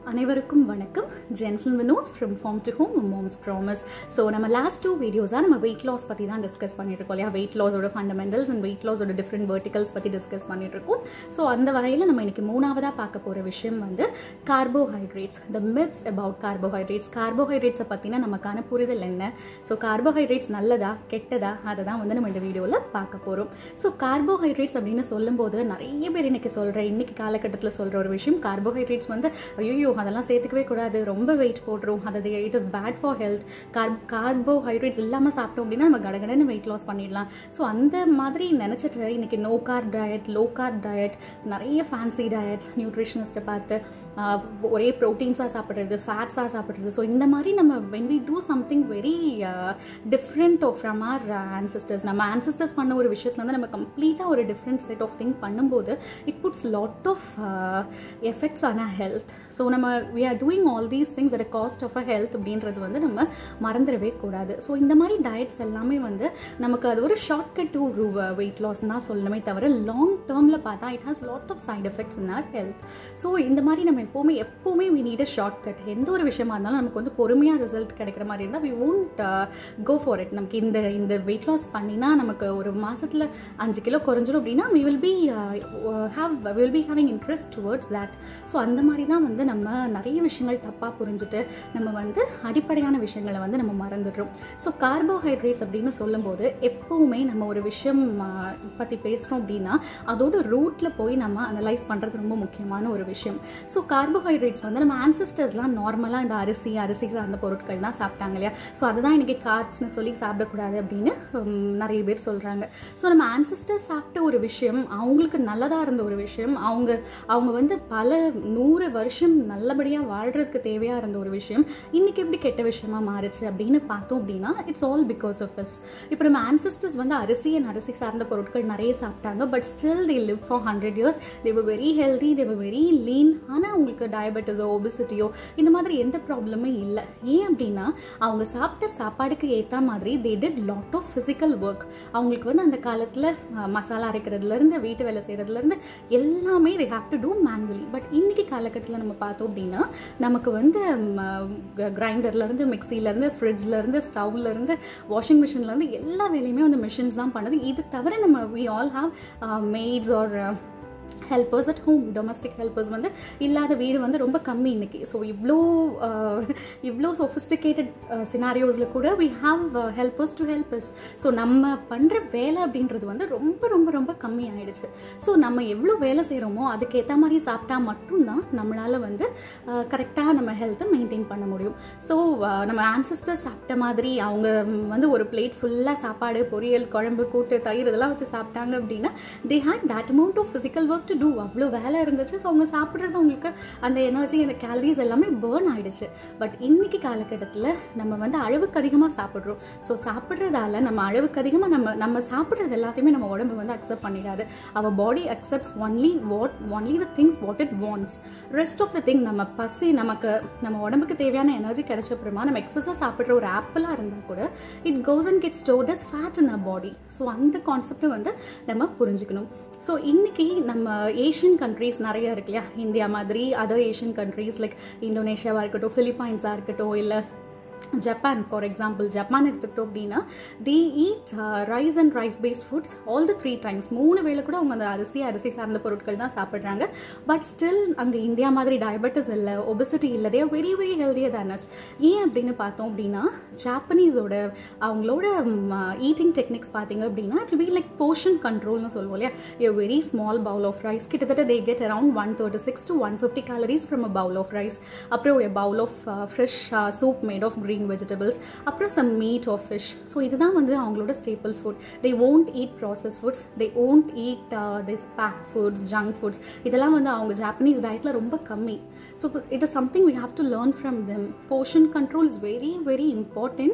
அனைவருக்கும் வணக்கம் ஜென்சல் Vinod from farm to home moms promise so நம்ம லாஸ்ட் டூ வீடியோஸாக நம்ம வெயிட் லாஸ் பற்றி தான் டிஸ்கஸ் பண்ணிட்டு இருக்கோம் இல்லையா வெயிட் லாஸோட ஃபண்டமெண்டல்ஸ் அண்ட் வெயிட் லாஸோட டிஃப்ரெண்ட் வெர்டிகல்ஸ் பற்றி டிஸ்கஸ் பண்ணிட்டு இருக்கோம் ஸோ அந்த வகையில் நம்ம இன்னைக்கு மூணாவதாக பார்க்க போகிற விஷயம் வந்து carbohydrates the myths about carbohydrates கார்போஹைட்ரேட்ஸை பற்றின நமக்கான புரிதல் என்ன ஸோ கார்போஹைட்ரேட்ஸ் நல்லதா கெட்டதா அதை தான் வந்து நம்ம இந்த வீடியோவில் பார்க்க போகிறோம் ஸோ கார்போஹைட்ரேட்ஸ் அப்படின்னு சொல்லும்போது நிறைய பேர் இன்னைக்கு சொல்கிற இன்னைக்கு காலகட்டத்தில் சொல்கிற ஒரு விஷயம் கார்போஹைட்ரேட்ஸ் வந்து ஐயோ அதெல்லாம் சேர்த்துக்கவே கூடாது ரொம்ப வெயிட் போட்டுரும் அது it is bad for health கார் கார்போஹைட்ரேட்ஸ் இல்லாமல் சாப்பிட்டோம் அப்படின்னா நம்ம கடகடன்னு வெயிட் லாஸ் பண்ணிடலாம் ஸோ அந்த மாதிரி நினச்சிட்டு இன்னைக்கு no carb diet low carb diet நிறைய ஃபேன்சி டயட்ஸ் நியூட்ரிஷனிஸ்ட்டை பார்த்து ஆஹ், ஒரே ப்ரோட்டீன்ஸாக சாப்பிட்றது ஃபேட்ஸாக சாப்பிட்றது ஸோ இந்த மாதிரி நம்ம when we do something very different from our ancestors நம்ம ஆன்சிஸ்டர்ஸ் பண்ண ஒரு விஷயத்துல வந்து நம்ம கம்ப்ளீட்டாக ஒரு டிஃப்ரெண்ட் செட் ஆஃப் திங் பண்ணும்போது it puts lot of effects on a health so நம்ம we are doing all these things at cost of a health அப்படின்றது வந்து நம்ம மறந்துடவே கூடாது ஸோ இந்த மாதிரி டயட்ஸ் எல்லாமே வந்து நமக்கு அது ஒரு short cut to weight loss தான் சொல்லணுமே தவிர லாங் டேர்மில் பார்த்தா it has lot of side effects in our health so இந்த மாதிரி நம்ம எப்போவுமே எப்போவுமே we need a short cut எந்த ஒரு விஷயமா இருந்தாலும் நமக்கு வந்து பொறுமையாக ரிசல்ட் கிடைக்கிற மாதிரி இருந்தால் we won't go for it நமக்கு இந்த இந்த வெயிட் லாஸ் பண்ணினா நமக்கு ஒரு மாசத்துல அஞ்சு கிலோ குறைஞ்சிரும் அப்படின்னா we will be have will be having interest towards that so அந்த மாதிரி தான் வந்து நம்ம நிறைய விஷயங்கள் தப்பாக புரிஞ்சுட்டு நம்ம வந்து அடிப்படையான விஷயங்களை வந்து நம்ம மறந்துடுறோம் ஸோ கார்போஹைட்ரேட்ஸ் அப்படின்னு சொல்லும்போது எப்போவுமே நம்ம ஒரு விஷயம் பற்றி பேசுகிறோம் அப்படின்னா அதோட ரூட்டில் போய் நம்ம அனலைஸ் பண்ணுறது ரொம்ப முக்கியமான ஒரு விஷயம் ஸோ கார்போஹைட்ரேட்ஸ் வந்து நம்ம ஆன்சிஸ்டர்ஸ்லாம் நார்மலாக இந்த அரிசி அரிசி சார்ந்த பொருட்கள் தான் சாப்பிட்டாங்க இல்லையா ஸோ அதுதான் இன்றைக்கி கார்ப்ஸ்னு சொல்லி சாப்பிடக்கூடாது அப்படின்னு ஹம், நிறைய பேர் சொல்கிறாங்க ஸோ நம்ம ஆன்சிஸ்டர்ஸ் சாப்பிட்ட ஒரு விஷயம் அவங்களுக்கு நல்லதாக இருந்த ஒரு விஷயம் அவங்க அவங்க வந்து பல நூறு வருஷம் நல்லபடியாக வாழ்கிறதுக்கு தேவையாக இருந்த ஒரு விஷயம் இன்றைக்கி எப்படி கெட்ட விஷயமா மாறுச்சு அப்படின்னு பார்த்தோம் அப்படின்னா it's all because of us இப்போ நம்ம ஆன்சிஸ்டர்ஸ் வந்து அரிசி அண்ட் அரிசி சார்ந்த பொருட்கள் நிறைய சாப்பிட்டாங்க but still they live for hundred years they're very healthy they're very lean ஆனால் அவங்களுக்கு டயபெட்டிஸோ ஒபிசிட்டியோ இந்த மாதிரி எந்த ப்ராப்ளமே இல்லை ஏன் அப்படின்னா அவங்க சாப்பிட்ட சாப்பாடுக்கு ஏற்ற மாதிரி they did lot of physical work அவங்களுக்கு வந்து அந்த காலத்தில் மசாலா அரைக்கிறதுலேருந்து வீட்டு வேலை செய்கிறதுலேருந்து எல்லாமே they have to do manually but இன்னைக்கு காலகட்டத்தில் நம்ம பார்த்தோம் அப்படின்னா நமக்கு வந்து கிரைண்டர்லேருந்து மிக்சிலேருந்து ஃப்ரிட்ஜ்லேருந்து ஸ்டவ்லேருந்து வாஷிங் மிஷின்லேருந்து எல்லா வேலையுமே வந்து மிஷின்ஸ் தான் பண்ணுது இது தவிர நம்ம we all have maids or helpers at home domestic helpers வந்து இல்லாத வீடு வந்து ரொம்ப கம்மி இன்னைக்கு ஸோ இவ்வளோ அஹ், இவ்வளோ சொஃபிஸ்டிகேட்டட் சினாரியோஸில் கூட we have helpers to helpers so நம்ம பண்ணுற வேலை அப்படின்றது வந்து ரொம்ப ரொம்ப ரொம்ப கம்மி ஆயிடுச்சு ஸோ நம்ம எவ்வளோ வேலை செய்கிறோமோ அதுக்கேற்ற மாதிரி சாப்பிட்டா மட்டும்தான் நம்மளால் வந்து கரெக்டாக நம்ம ஹெல்த்தை மெயின்டைன் பண்ண முடியும் ஸோ நம்ம ஆன்சிஸ்டர் சாப்பிட்ட மாதிரி அவங்க வந்து ஒரு பிளேட் ஃபுல்லாக சாப்பாடு பொரியல் குழம்பு கூட்டு தயிர் இதெல்லாம் வச்சு சாப்பிட்டாங்க அப்படின்னா they had that amount of physical work to do அவ்வளோ வேலை இருந்துச்சு ஸோ அவங்க சாப்பிட்றது அவங்களுக்கு அந்த எனர்ஜி அந்த கேலரிஸ் எல்லாமே பேர்ன் ஆயிடுச்சு பட் இன்னைக்கு காலகட்டத்தில் நம்ம வந்து அளவுக்கு அதிகமாக சாப்பிட்றோம் ஸோ சாப்பிட்றதால நம்ம அளவுக்கு அதிகமாக நம்ம நம்ம சாப்பிட்றது எல்லாத்தையுமே நம்ம உடம்பு வந்து அக்செப்ட் பண்ணிடாது our body accepts only what only the things what it wants rest of the thing நம்ம பசி நமக்கு நம்ம உடம்புக்கு தேவையான எனர்ஜி கிடைச்சப்புறமா நம்ம எக்ஸஸாக சாப்பிட்ற ஒரு ஆப்பிளாக இருந்தால் கூட it goes and get stored as fat in a body so அந்த கான்செப்ட் வந்து நம்ம புரிஞ்சுக்கணும் ஸோ இன்னைக்கு நம்ம ஏஷியன் கண்ட்ரீஸ் நிறைய இருக்கு இல்லையா இந்தியா மாதிரி அதர் ஏஷியன் கண்ட்ரீஸ் லைக் இந்தோனேஷியாவாக இருக்கட்டும் ஃபிலிப்பைன்ஸாக இருக்கட்டும் இல்லை ஜப்பான் ஃபார் எக்ஸாம்பிள் ஜப்பான் எடுத்துக்கிட்டோம் அப்படின்னா they eat rice and rice based foods all the three times மூணு வேளை கூட அவங்க அந்த அரிசி அரிசி சார்ந்த பொருட்கள் தான் சாப்பிட்றாங்க பட் ஸ்டில் அங்கே இந்தியா மாதிரி டயபெட்டிஸ் இல்லை ஒபிசிட்டி இல்லை they're very very healthier than us ஏன் அப்படின்னு பார்த்தோம் அப்படின்னா ஜாப்பனீஸோட அவங்களோட ஈட்டிங் டெக்னிக்ஸ் பார்த்தீங்க அப்படின்னா இட் பி லைக் போர்ஷன் கண்ட்ரோல்னு சொல்லுவோம் இல்லையா a very small bowl of rice கிட்டத்தட்ட they get around one thirty six to one fifty calories from a bowl of rice அப்புறம் a bowl of uh, fresh uh, soup made of green vegetables அப்புறம் some meat or fish so இதுதான் வந்து அவங்களோட staple food they won't eat processed foods they won't eat uh, this packed foods junk foods இதெல்லாம் வந்து அவங்க Japanese டயட்ல ரொம்ப கம்மி so it is something we have to learn from them portion control is very very important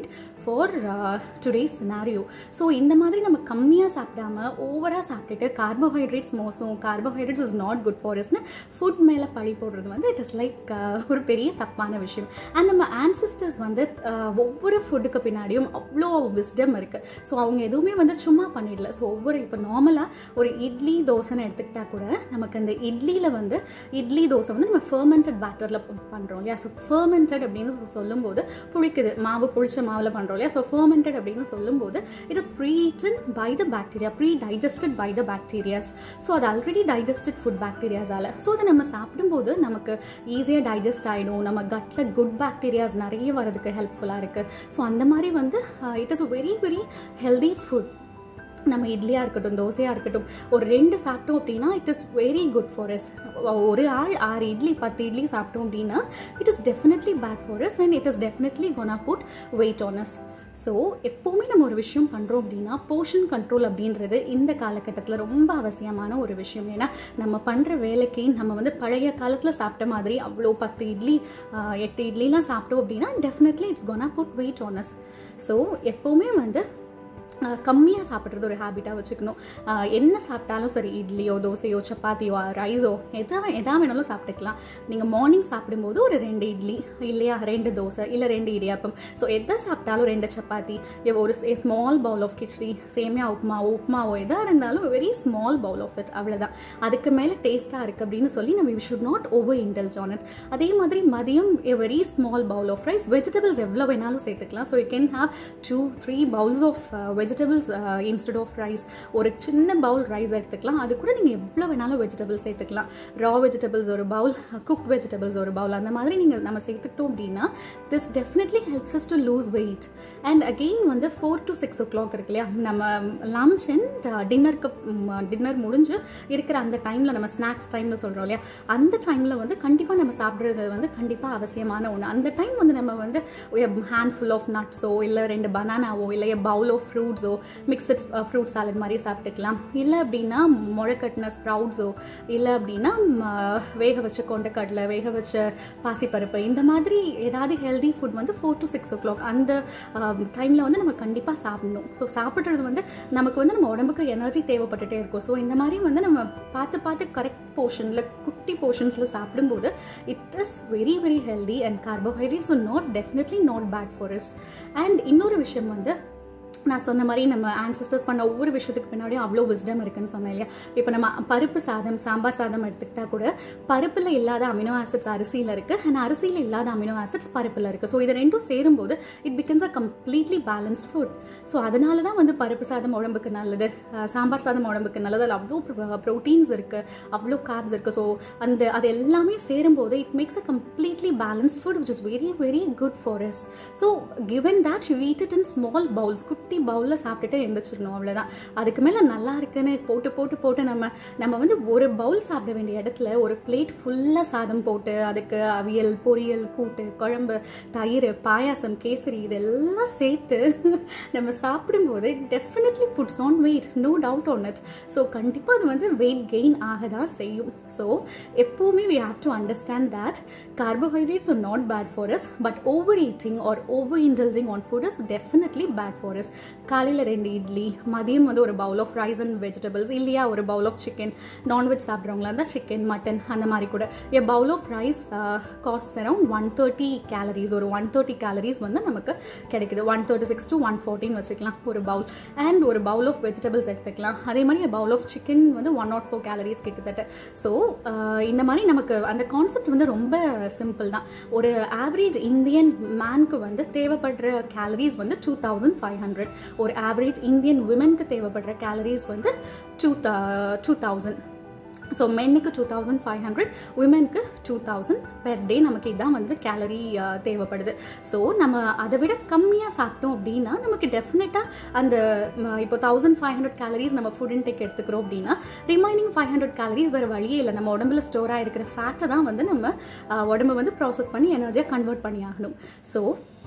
for today's scenario so இந்த மாதிரி நம்ம கம்மியாக சாப்பிடாம ஓவராக சாப்பிட்டுட்டு கார்போஹைட்ரேட்ஸ் மோசம் carbohydrates is not good for இஸ்னு ஃபுட் மேலே பழி போடுறது வந்து இட் இஸ் லைக் ஒரு பெரிய தப்பான விஷயம் அண்ட் நம்ம ஆன்சிஸ்டர்ஸ் வந்து uh, ஒவ்வொரு ஃபுட்டுக்கு பின்னாடியும் அவ்வளோ விஸ்டம் இருக்குது ஸோ அவங்க எதுவுமே வந்து சும்மா பண்ணிடல ஸோ ஒவ்வொரு இப்போ நார்மலாக ஒரு இட்லி தோசைன்னு எடுத்துக்கிட்டால் கூட நமக்கு அந்த இட்லியில் வந்து இட்லி தோசை வந்து நம்ம ஃபர்மெண்டட் பேட்டரில் பண்ணுறோம் இல்லையா ஸோ ஃபர்மெண்டட் அப்படின்னு சொ- சொல்லும்போது புளிக்குது மாவு புளிச்ச மாவில் பண்ணுறோம் இல்லையா ஸோ ஃபர்மெண்டட் அப்படின்னு சொல்லும்போது it is pre eaten by the bacteria pre digested by the bacterias so அது ஆல்ரெடி டைஜஸ்டட் ஃபுட் பாக்டீரியாஸால் ஸோ அதை நம்ம சாப்பிடும்போது நமக்கு ஈஸியாக டைஜஸ்ட் ஆகிடும் நம்ம கட்டில் குட் பாக்டீரியாஸ் நிறைய வரதுக்கு ஹெல்ப்ஃபுல்லாக இருக்குது ஸோ அந்த மாதிரி வந்து it is very very healthy food நம்ம இட்லியாக இருக்கட்டும் தோசையாக இருக்கட்டும் ஒரு ரெண்டு சாப்பிட்டோம் அப்படின்னா it is very good for us ஒரு ஆள் ஆறு இட்லி பத்து இட்லி சாப்பிட்டோம் அப்படின்னா it is definitely bad for us and it is definitely gonna put weight on us so எப்போவுமே நம்ம ஒரு விஷயம் பண்ணுறோம் அப்படின்னா போர்ஷன் கண்ட்ரோல் அப்படின்றது இந்த காலகட்டத்தில் ரொம்ப அவசியமான ஒரு விஷயம் ஏன்னா நம்ம பண்ணுற வேலைக்கு நம்ம வந்து பழைய காலத்தில் சாப்பிட்ட மாதிரி அவ்வளோ பத்து இட்லி ஆஹ், எட்டு இட்லிலாம் சாப்பிட்டோம் அப்படின்னா definitely it's gonna put weight on us so எப்போவுமே வந்து கம்மியாக சாப்பிட்றது ஒரு ஹேபிட்டாக வச்சுக்கணும் ஆஹ் என்ன சாப்பிட்டாலும் சரி இட்லியோ தோசையோ சப்பாத்தியோ ரைஸோ எதா எதா வேணாலும் சாப்பிட்டுக்கலாம் நீங்கள் மார்னிங் சாப்பிடும்போது ஒரு ரெண்டு இட்லி இல்லையா ரெண்டு தோசை இல்லை ரெண்டு இடியாப்பம் ஸோ எதை சாப்பிட்டாலும் ரெண்டு சப்பாத்தி இல்ல ஒரு ஸ்மால் பவுல் ஆஃப் கிச்சடி சேமியா உப்புமாவோ உப்புமாவோ எதாக இருந்தாலும் very small bowl of it அவ்வளோதான் அதுக்கு மேலே டேஸ்ட்டாக இருக்குது அப்படின்னு சொல்லி நம்ம we should not over indulge on it அதே மாதிரி மதியம் a very small bowl of rice vegetables எவ்வளோ வேணாலும் சேர்த்துக்கலாம் so you can have two three bowls of vegetables instead of rice ஒரு சின்ன பவுல் ரைஸ் எடுத்துக்கலாம் அது கூட நீங்கள் எவ்வளோ வேணாலும் வெஜிடபிள்ஸ் சேர்த்துக்கலாம் ரா வெஜிடபிள்ஸ் ஒரு பவுல் குக் வெஜிடபிள்ஸ் ஒரு பவுல் அந்த மாதிரி நீங்கள் நம்ம சேர்த்துக்கிட்டோம் அப்படின்னா this definitely helps us to lose weight and again வந்து four to six o'clock இருக்கு இல்லையா நம்ம லன்ச் அண்ட் டின்னருக்கு டின்னர் முடிஞ்சு இருக்கிற அந்த டைமில் நம்ம ஸ்நாக்ஸ் டைம்னு சொல்கிறோம் இல்லையா அந்த டைமில் வந்து கண்டிப்பாக நம்ம சாப்பிட்றது வந்து கண்டிப்பாக அவசியமான ஒன்று அந்த டைம் வந்து நம்ம வந்து ஹேண்ட்ஃபுல் ஆஃப் நட்ஸோ இல்லை ரெண்டு பனானாவோ இல்லை பவுல் ஆஃப் ஃப்ரூட்ஸோ மிக்சட் ஃப்ரூட் சாலட் மாதிரி சாப்பிட்டுக்கலாம் இல்லை அப்படின்னா முளைக்கட்டின ஸ்ப்ரவுட்ஸோ இல்லை அப்படின்னா ம, வேக வச்ச கொண்டக்கடலை வேக வச்ச பாசிப்பருப்பு இந்த மாதிரி ஏதாவது ஹெல்தி ஃபுட் வந்து four to six o'clock அந்த டைமில் வந்து நம்ம கண்டிப்பாக சாப்பிடணும் ஸோ சாப்பிட்றது வந்து நமக்கு வந்து நம்ம உடம்புக்கு எனர்ஜி தேவைப்பட்டுட்டே இருக்கும் ஸோ இந்த மாதிரி வந்து நம்ம பார்த்து பார்த்து கரெக்ட் போர்ஷனில் குட்டி போர்ஷன்ஸில் சாப்பிடும்போது it is very very healthy and carbohydrates not definitely not bad for us and இன்னொரு விஷயம் வந்து நான் சொன்ன மாதிரி நம்ம ஆன்சிஸ்டர்ஸ் பண்ண ஒவ்வொரு விஷயத்துக்கு பின்னாடியும் அவ்வளோ விஸ்டம் இருக்குன்னு சொன்னேன் இல்லையா இப்போ நம்ம பருப்பு சாதம் சாம்பார் சாதம் எடுத்துக்கிட்டா கூட பருப்பில் இல்லாத அமினோ ஆசிட்ஸ் அரிசியில் இருக்குது அண்ட் அரிசியில் இல்லாத அமினோ ஆசிட்ஸ் பருப்பில் இருக்குது ஸோ இது ரெண்டும் சேரும்போது it becomes a completely balanced food so அதனால தான் வந்து பருப்பு சாதம் உடம்புக்கு நல்லது அஹ் சாம்பார் சாதம் உடம்புக்கு நல்லது அதில் அவ்வளோ ப்ரோட்டீன்ஸ் இருக்குது அவ்வளோ காப்ஸ் இருக்குது ஸோ அந்த அது எல்லாமே சேரும்போது it makes a completely balanced food which is very very good for us so given that you eat it in small bowls குட்டி பவுலில் சாப்பிட்டுட்டு எந்திரிச்சிடணும் அவ்வளோதான் அதுக்கு மேலே நல்லா இருக்குன்னு போட்டு போட்டு போட்டு நம்ம நம்ம வந்து ஒரு பவுல் சாப்பிட வேண்டிய இடத்துல ஒரு பிளேட் ஃபுல்லாக சாதம் போட்டு அதுக்கு அவியல் பொரியல் கூட்டு குழம்பு தயிர் பாயாசம் கேசரி இதெல்லாம் சேர்த்து நம்ம சாப்பிடும்போது definitely puts on weight no doubt on it so கண்டிப்பாக அது வந்து வெயிட் கெயின் ஆக தான் செய்யும் ஸோ எப்போவுமே we have to understand that carbohydrates are not bad for us but overeating or over indulging on food is definitely bad for us காலையில் ரெண்டு இட்லி மதியம் வந்து ஒரு bowl of rice and vegetables இல்லையா ஒரு பவுல் ஆஃப் சிக்கன் நான்வெஜ் சாப்பிட்றவங்களா இருந்தால் chicken mutton அந்த மாதிரி கூட a bowl of rice cost around one thirty calories ஒரு ஒன் தேர்ட்டி கேலரிஸ் வந்து நமக்கு கிடைக்குது one thirty six to one fourteen வச்சுக்கலாம் ஒரு பவுல் அண்ட் ஒரு பவுல் ஆஃப் வெஜிடபிள்ஸ் எடுத்துக்கலாம் அதே மாதிரி பவுல் ஆஃப் சிக்கன் வந்து ஒன் நாட் ஃபோர் கேலரிஸ் கிட்டத்தட்ட ஸோ இந்த மாதிரி நமக்கு அந்த கான்செப்ட் வந்து ரொம்ப சிம்பிள் தான் ஒரு ஆவரேஜ் இந்தியன் மேனுக்கு வந்து தேவைப்படுற கேலரிஸ் வந்து டூ தௌசண்ட் ஃபைவ் ஹண்ட்ரட் ஒரு ஆவரேஜ் இந்தியன் விமென்க்கு தேவைப்படுற கேலரிஸ் வந்து டூ டூ தௌசண்ட் ஸோ மென்னுக்கு டூ தௌசண்ட் ஃபைவ் ஹண்ட்ரட் உமனுக்கு டூ தௌசண்ட் பெர் டே நமக்கு இதான் வந்து கேலரி தேவைப்படுது ஸோ நம்ம அதை விட கம்மியாக சாப்பிட்டோம் அப்படின்னா நமக்கு டெஃபினட்டாக அந்த ம, இப்போ தௌசண்ட் ஃபைவ் ஹண்ட்ரட் கேலரிஸ் நம்ம ஃபுட் இன்டேக் எடுத்துக்கிறோம் அப்படின்னா ரிமைனிங் ஃபைவ் ஹண்ட்ரட் கேலரிஸ் வேறு வழியே இல்லை நம்ம உடம்புல ஸ்டோர் ஆகிருக்கிற ஃபேட்டை தான் வந்து நம்ம அஹ், உடம்பு வந்து ப்ராசஸ் பண்ணி எனர்ஜியாக கன்வெர்ட் பண்ணி ஆகணும் ஸோ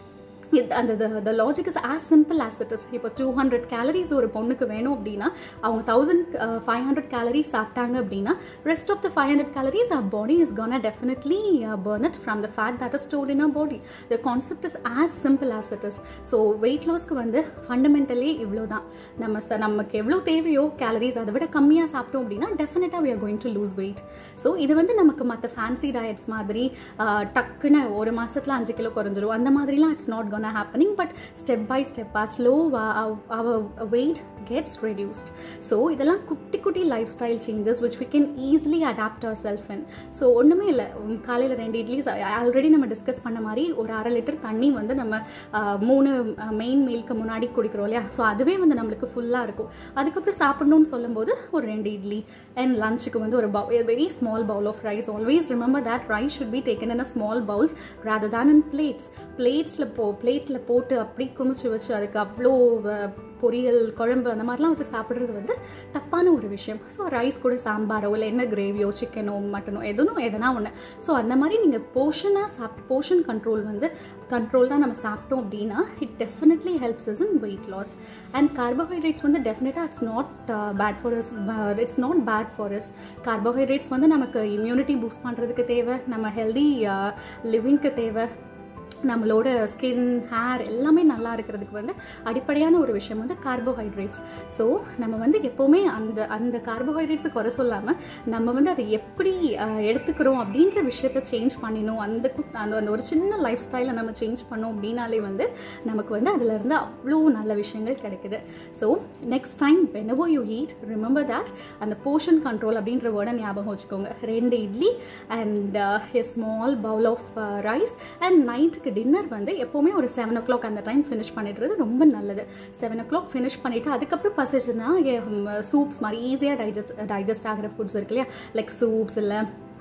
இது அந்த the logic is as simple as it is இப்போ டூ ஹண்ட்ரட் கேலரிஸ் ஒரு பொண்ணுக்கு வேணும் அப்படின்னா அவங்க தௌசண்ட் ஃபைவ் ஹண்ட்ரட் கேலரிஸ் சாப்பிட்டாங்க அப்படின்னா rest of the five hundred calories our body is can definitely burn it from the fat that is stored in a body the concept is as simple as it is so weight லாஸ்க்கு வந்து fundamentally இவ்வளோ தான் நம்ம ச நமக்கு எவ்வளோ தேவையோ calories அதை விட கம்மியாக சாப்பிட்டோம் அப்படின்னா டெஃபினட்டாக we are going to lose weight so இது வந்து நமக்கு மற்ற ஃபேன்சி டயட்ஸ் மாதிரி டக்குன்னு ஒரு மாதத்தில் அஞ்சு கிலோ குறைஞ்சிரும் அந்த மாதிரிலாம் it's not gonna happening but step by step as slow our, our weight gets reduced so இதெல்லாம் குட்டி குட்டி lifestyle changes which we can easily adapt ourselves in so ஒன்றுமே இல்லை காலையில் ரெண்டு இட்லி ஆல்ரெடி நம்ம டிஸ்கஸ் பண்ண மாதிரி ஒரு அரை லிட்டர் தண்ணி வந்து நம்ம மூணு மெயின் மீலுக்கு முன்னாடி குடிக்கிறோம் இல்லையா ஸோ அதுவே வந்து நம்மளுக்கு ஃபுல்லாக இருக்கும் அதுக்கப்புறம் சாப்பிடணும்னு சொல்லும்போது ஒரு ரெண்டு இட்லி அண்ட் லஞ்சுக்கு வந்து ஒரு பவு very small bowl of rice always remember that rice should be taken in a small bowls rather than in plates பிளேட்ஸில் போ பிளேட்டில் போட்டு அப்படி குமிச்சு வச்சு அதுக்கு அவ்வளோ பொரியல் குழம்பு அந்த மாதிரிலாம் வச்சு சாப்பிட்றது வந்து தப்பான ஒரு விஷயம் ஸோ ரைஸ் கூட சாம்பாரோ இல்லை என்ன கிரேவியோ சிக்கனோ மட்டனோ எதுவும் எதனா ஒன்று ஸோ அந்த மாதிரி நீங்கள் போர்ஷனாக சாப்பிட்டு போர்ஷன் கண்ட்ரோல் வந்து கண்ட்ரோல் தான் நம்ம சாப்பிட்டோம் அப்படின்னா it definitely helps is in weight loss and carbohydrates வந்து டெஃபினட்டாக it's not bad for us it's not bad for us carbohydrates வந்து நமக்கு இம்யூனிட்டி பூஸ்ட் பண்ணுறதுக்கு தேவை நம்ம ஹெல்தி லிவிங்க்கு தேவை நம்மளோட ஸ்கின் ஹேர் எல்லாமே நல்லா இருக்கிறதுக்கு வந்து அடிப்படையான ஒரு விஷயம் வந்து கார்போஹைட்ரேட்ஸ் ஸோ நம்ம வந்து எப்போவுமே அந்த அந்த கார்போஹைட்ரேட்ஸை குறை சொல்லாமல் நம்ம வந்து அதை எப்படி எடுத்துக்கிறோம் அப்படின்ற விஷயத்த சேஞ்ச் பண்ணினோம் அந்த அந்த அந்த ஒரு சின்ன லைஃப் ஸ்டைலை நம்ம சேஞ்ச் பண்ணோம் அப்படின்னாலே வந்து நமக்கு வந்து அதுலேருந்து அவ்வளோ நல்ல விஷயங்கள் கிடைக்குது so next time whenever you eat remember that அந்த போர்ஷன் கண்ட்ரோல் அப்படின்ற வேர்டை ஞாபகம் வச்சுக்கோங்க ரெண்டு idli and a small bowl of rice and நைட்டுக்கு டின்னர் வந்து எப்போவுமே ஒரு செவன் ஓ கிளாக் அந்த டைம் ஃபினிஷ் பண்ணிடுறது ரொம்ப நல்லது செவன் ஓ கிளாக் ஃபினிஷ் பண்ணிவிட்டு அதுக்கப்புறம் பசிச்சுன்னா சூப்ஸ் மாதிரி ஈஸியாக டைஜஸ்ட் டைஜஸ்ட் ஆகிற ஃபுட்ஸ் இருக்கு இல்லையா லைக் சூப்ஸ் இல்லை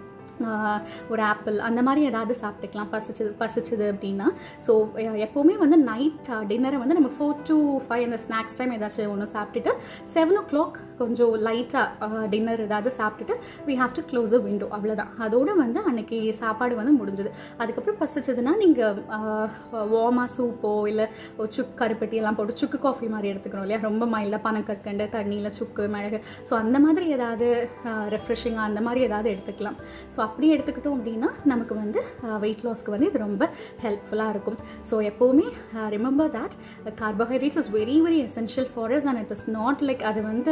ஒரு ஆப்பிள் அந்த மாதிரி ஏதாவது சாப்பிட்டுக்கலாம் பசிச்சது பசிச்சது அப்படின்னா ஸோ எப்போவுமே வந்து நைட் டின்னரை வந்து நம்ம ஃபோர் டு ஃபைவ் அந்த ஸ்நாக்ஸ் டைம் ஏதாச்சும் ஒன்று சாப்பிட்டுட்டு செவன் ஓ கிளாக் கொஞ்சம் லைட்டாக டின்னர் ஏதாவது சாப்பிட்டுட்டு we have to close a window அவ்வளோதான் அதோடு வந்து அன்னைக்கு சாப்பாடு வந்து முடிஞ்சுது அதுக்கப்புறம் பசிச்சதுன்னா நீங்கள் வார்மாக சூப்போ இல்லை சுக்கு கருப்பட்டி எல்லாம் போட்டு சுக்கு காஃபி மாதிரி எடுத்துக்கிறோம் இல்லையா ரொம்ப மைல்டாக பனக்கற்கண்டு தண்ணியில் சுக்கு மிளகு ஸோ அந்த மாதிரி ஏதாவது ரெஃப்ரெஷிங்காக அந்த மாதிரி ஏதாவது எடுத்துக்கலாம் ஸோ அப்படி எடுத்துக்கிட்டோம் அப்படின்னா நமக்கு வந்து வெயிட் லாஸ்க்கு வந்து இது ரொம்ப ஹெல்ப்ஃபுல்லாக இருக்கும் ஸோ எப்போவுமே remember that carbohydrates is very very essential for us and it is not like அது வந்து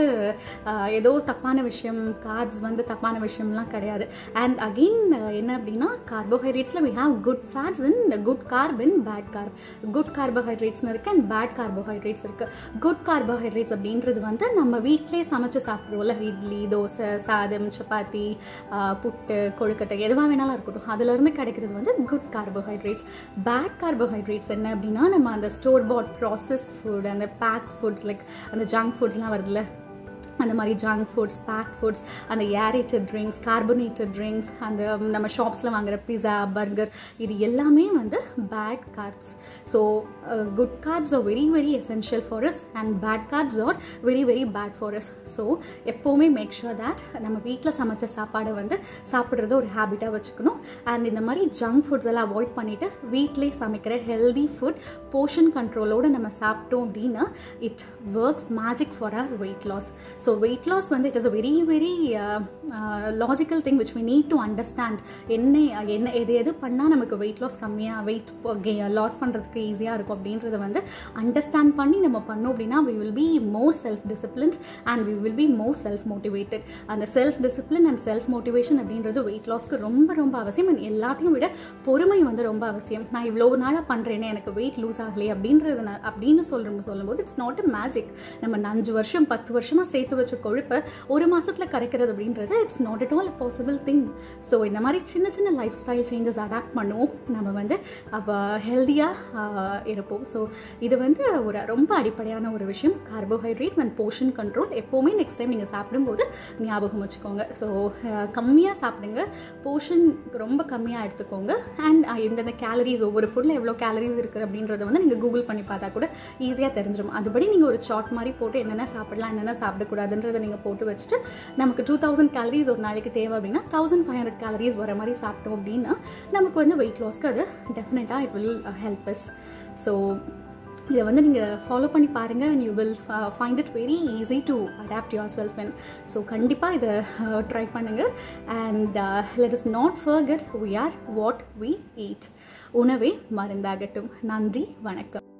ஏதோ தப்பான விஷயம் கார்ப்ஸ் வந்து தப்பான விஷயம்லாம் கிடையாது அண்ட் அகெயின் என்ன அப்படின்னா கார்போஹைட்ரேட்ஸில் we have good fats in good carb in bad carb good கார்போஹைட்ரேட்ஸ்னு இருக்குது அண்ட் பேட் கார்போஹைட்ரேட்ஸ் இருக்குது குட் கார்போஹைட்ரேட்ஸ் அப்படின்றது வந்து நம்ம வீட்டிலே சமைச்சு சாப்பிட்ருவோம்ல இட்லி தோசை சாதம் சப்பாத்தி புட்டு கொழுக்கட்டை எதுவாக வேணாலும் இருக்கட்டும் அதுலேருந்து கிடைக்கிறது வந்து குட் கார்போஹைட்ரேட்ஸ் பேட் கார்போஹைட்ரேட்ஸ் என்ன அப்படின்னா நம்ம அந்த ஸ்டோர் பாட் ப்ராசஸ்ட் ஃபுட் அந்த பேக் ஃபுட்ஸ் லைக் அந்த ஜங்க் ஃபுட்ஸ்லாம் வருதுல்ல அந்த மாதிரி ஜங்க் ஃபுட்ஸ் பேக் ஃபுட்ஸ் அந்த ஏரேட்டட் ட்ரிங்க்ஸ் கார்பனேட்டட் ட்ரிங்க்ஸ் அந்த நம்ம ஷாப்ஸில் வாங்குற பிஸா பர்கர் இது எல்லாமே வந்து bad carbs so good carbs are very very essential for us and bad carbs are very very bad for us so எப்போவுமே make sure that நம்ம வீட்டில் சமைச்ச சாப்பாடை வந்து சாப்பிட்றத ஒரு ஹேபிட்டாக வச்சுக்கணும் அண்ட் இந்த மாதிரி ஜங்க் ஃபுட்ஸ் எல்லாம் அவாய்ட் பண்ணிவிட்டு வீட்டிலே சமைக்கிற ஹெல்தி ஃபுட் போர்ஷன் கண்ட்ரோலோடு நம்ம சாப்பிட்டோம் அப்படின்னா it works magic for our weight loss so weight loss வந்து it is a very very logical thing which we need to understand என்ன என்ன எது எது பண்ணால் நமக்கு வெயிட் லாஸ் கம்மியாக வெயிட் லாஸ் பண்ணுறதுக்கு ஈஸியாக இருக்கும் அப்படின்றத வந்து அண்டர்ஸ்டாண்ட் பண்ணி நம்ம பண்ணோம் அப்படின்னா we will be more self disciplines and we will be more self motivated அந்த self discipline and self motivation அப்படின்றது வெயிட் லாஸ்க்கு ரொம்ப ரொம்ப அவசியம் அண்ட் எல்லாத்தையும் விட பொறுமை வந்து ரொம்ப அவசியம் நான் இவ்வளோ நாளாக பண்ணுறேனே எனக்கு வெயிட் லூஸ் ஆகலையே அப்படின்றது நான் அப்படின்னு சொல்கிற சொல்லும்போது இட்ஸ் நாட் அ மேஜிக் நம்ம அஞ்சு வருஷம் பத்து வருஷமாக சேர்த்து வச்ச கொழுப்பை ஒரு மாதத்தில் கரைக்கிறது அப்படின்றது it's not at all a possible thing so இந்த மாதிரி சின்ன சின்ன லைஃப் ஸ்டைல் சேஞ்சஸ் அடாப்ட் பண்ணுவோம் நம்ம வந்து அப்போ ஹெல்த்தியாக இருப்போம் ஸோ இது வந்து ஒரு ரொம்ப அடிப்படையான ஒரு விஷயம் கார்போஹைட்ரேட்ஸ் அண்ட் போர்ஷன் கண்ட்ரோல் எப்போவுமே நெக்ஸ்ட் டைம் நீங்கள் சாப்பிடும்போது ஞாபகம் வச்சுக்கோங்க ஸோ கம்மியாக சாப்பிடுங்க போர்ஷன் ரொம்ப கம்மியாக எடுத்துக்கோங்க அண்ட் எந்தெந்த கேலரிஸ் ஒவ்வொரு ஃபுட்டில் எவ்வளோ கேலரிஸ் இருக்குது அப்படின்றத வந்து நீங்கள் கூகுள் பண்ணி பார்த்தா கூட ஈஸியாக தெரிஞ்சிடும் அதுபடி நீங்கள் ஒரு சார்ட் மாதிரி போட்டு என்னென்ன சாப்பிடலாம் என்னென்ன சாப்பிடக்கூடாது நல்லதுன்றதை நீங்கள் போட்டு வச்சுட்டு நமக்கு டூ தௌசண்ட் கேலரிஸ் ஒரு நாளைக்கு தேவை அப்படின்னா தௌசண்ட் ஃபைவ் ஹண்ட்ரட் கேலரிஸ் வர மாதிரி சாப்பிட்டோம் அப்படின்னா நமக்கு வந்து வெயிட் லாஸ்க்கு அது டெஃபினட்டாக it will help us so இதை வந்து நீங்கள் ஃபாலோ பண்ணி பாருங்கள் and you will find it very easy to adapt yourself in so கண்டிப்பாக இதை ட்ரை பண்ணுங்கள் and let is not forget we are what we eat உணவே மருந்தாகட்டும் நன்றி வணக்கம்